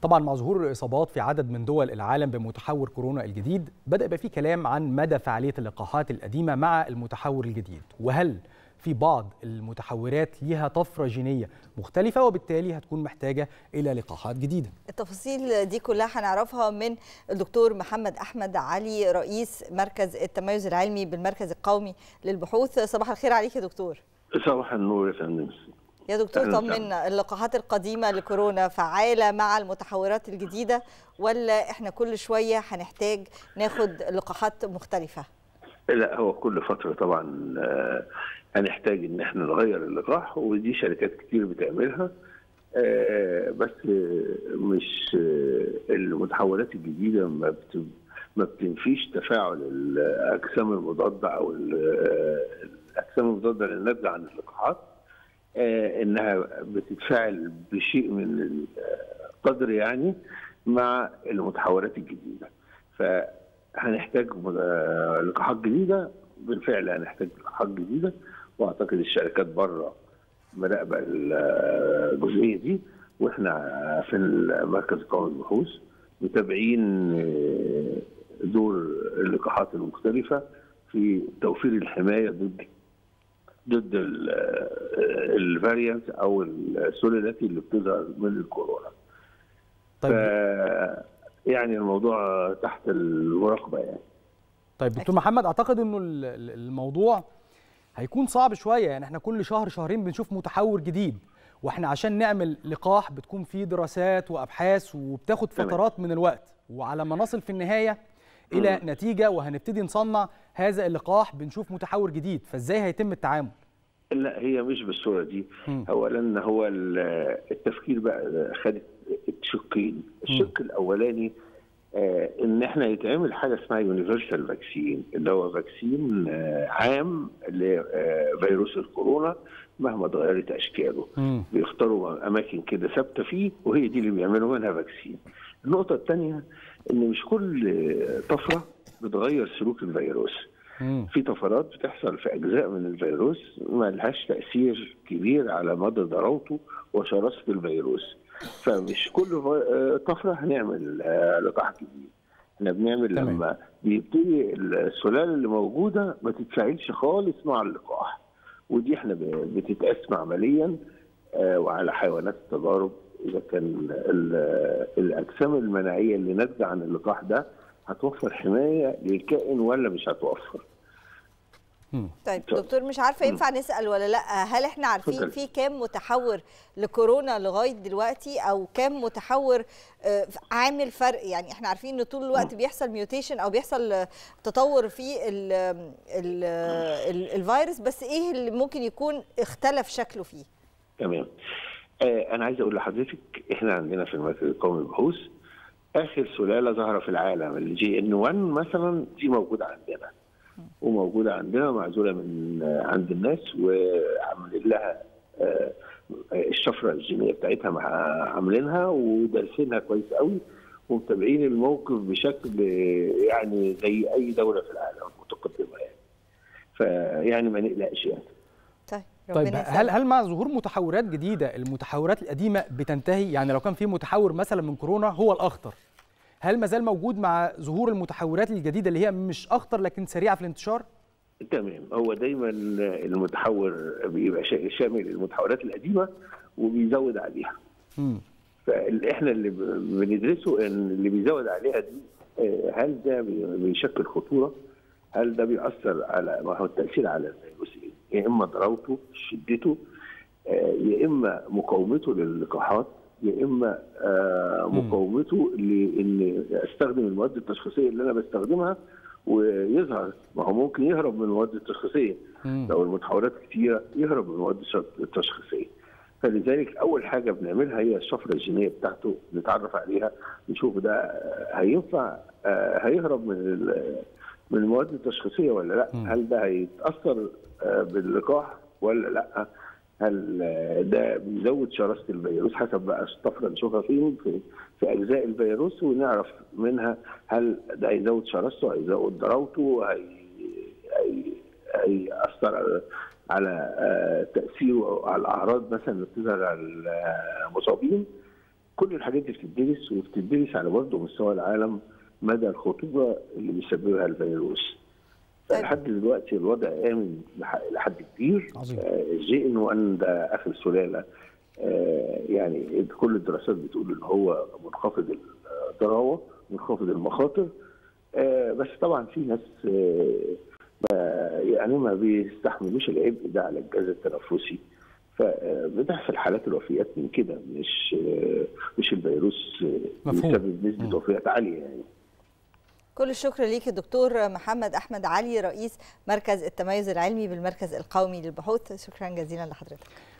طبعا مع ظهور الاصابات في عدد من دول العالم بمتحور كورونا الجديد بدا يبقى في كلام عن مدى فعاليه اللقاحات القديمه مع المتحور الجديد وهل في بعض المتحورات ليها طفره جينيه مختلفه وبالتالي هتكون محتاجه الى لقاحات جديده التفاصيل دي كلها هنعرفها من الدكتور محمد احمد علي رئيس مركز التميز العلمي بالمركز القومي للبحوث صباح الخير عليك يا دكتور صباح النور يا فندم يا دكتور طمنا اللقاحات القديمه لكورونا فعاله مع المتحورات الجديده ولا احنا كل شويه هنحتاج ناخد لقاحات مختلفه لا هو كل فتره طبعا هنحتاج ان احنا نغير اللقاح ودي شركات كتير بتعملها بس مش المتحولات الجديده ما بت ما بتنفيش تفاعل الاجسام المضاده او الاجسام المضاده للناتجه عن اللقاحات انها بتتفاعل بشيء من القدر يعني مع المتحولات الجديده فهنحتاج لقاحات جديده بالفعل هنحتاج لقاحات جديده واعتقد الشركات بره مراقبه الجزئيه دي واحنا في المركز القومي للبحوث متابعين دور اللقاحات المختلفه في توفير الحمايه ضد ضد الفاريانت او السلالات اللي بتظهر من الكورونا. طيب يعني الموضوع تحت المراقبه يعني. طيب دكتور محمد اعتقد انه الموضوع هيكون صعب شويه يعني احنا كل شهر شهرين بنشوف متحور جديد واحنا عشان نعمل لقاح بتكون فيه دراسات وابحاث وبتاخد فترات من الوقت وعلى ما نصل في النهايه الى م. نتيجه وهنبتدي نصنع هذا اللقاح بنشوف متحور جديد فازاي هيتم التعامل لا هي مش بالصوره دي اولا هو التفكير بقى خد شقين الشق الاولاني آه ان احنا يتعمل حاجه اسمها يونيفرسال فاكسين اللي هو فاكسين آه عام لفيروس الكورونا مهما اتغيرت اشكاله مم. بيختاروا اماكن كده ثابته فيه وهي دي اللي بيعملوا منها فاكسين النقطه الثانيه ان مش كل طفره بتغير سلوك الفيروس مم. في طفرات بتحصل في اجزاء من الفيروس ما لهاش تاثير كبير على مدى ضراوته وشراسه الفيروس فمش كل طفره هنعمل لقاح جديد احنا بنعمل تمام. لما بيبتدي السلاله اللي موجوده ما تتفاعلش خالص مع اللقاح ودي احنا بتتقاس عمليا وعلى حيوانات التجارب اذا كان الاجسام المناعيه اللي ناتجه عن اللقاح ده هتوفر حمايه للكائن ولا مش هتوفر طيب دكتور مش عارفه ينفع نسال ولا لا هل احنا عارفين في كام متحور لكورونا لغايه دلوقتي او كام متحور عامل فرق يعني احنا عارفين ان طول الوقت بيحصل ميوتيشن او بيحصل تطور في ال ال ال الفيروس بس ايه اللي ممكن يكون اختلف شكله فيه تمام آه انا عايز اقول لحضرتك احنا عندنا في المركز القومي للبحوث اخر سلاله ظاهره في العالم الجي ان 1 مثلا دي موجوده عندنا وموجوده عندنا معزوله من عند الناس وعاملين لها الشفره الجينيه بتاعتها مع عاملينها ودارسينها كويس قوي ومتابعين الموقف بشكل يعني زي اي دوله في العالم متقدمه يعني فيعني ما نقلقش يعني طيب طيب هل هل مع ظهور متحورات جديده المتحورات القديمه بتنتهي يعني لو كان في متحور مثلا من كورونا هو الاخطر هل ما زال موجود مع ظهور المتحورات الجديده اللي هي مش اخطر لكن سريعه في الانتشار؟ تمام هو دايما المتحور بيبقى شامل المتحورات القديمه وبيزود عليها. امم فاحنا اللي بندرسه ان اللي بيزود عليها دي هل ده بيشكل خطوره؟ هل ده بيأثر على ما هو التأثير على الفيروس يا اما ضراوته شدته يا اما مقاومته للقاحات يا اما مقاومته لان استخدم المواد التشخيصيه اللي انا بستخدمها ويظهر ما هو ممكن يهرب من المواد التشخيصيه لو المتحورات كتيره يهرب من المواد التشخيصيه فلذلك اول حاجه بنعملها هي الشفره الجينيه بتاعته نتعرف عليها نشوف ده هينفع هيهرب من من المواد التشخيصيه ولا لا هل ده هيتاثر باللقاح ولا لا هل ده بيزود شراسه الفيروس حسب بقى الطفره نشوفها فين في, في اجزاء الفيروس ونعرف منها هل ده هيزود شراسته هيزود ضراوته هي هيأثر على, على تاثيره على الاعراض مثلا اللي بتظهر على المصابين كل الحاجات دي بتدرس وبتدرس على برضه مستوى العالم مدى الخطوره اللي بيسببها الفيروس لحد دلوقتي الوضع امن لحد كبير جي انه ان ده اخر سلاله آه يعني كل الدراسات بتقول ان هو منخفض الضراوه منخفض المخاطر آه بس طبعا في ناس آه يعني ما بيستحملوش العبء ده على الجهاز التنفسي فبتحصل حالات الوفيات من كده مش مش الفيروس بيسبب نسبه وفيات عاليه يعني كل الشكر ليك الدكتور محمد احمد علي رئيس مركز التميز العلمي بالمركز القومي للبحوث شكرا جزيلا لحضرتك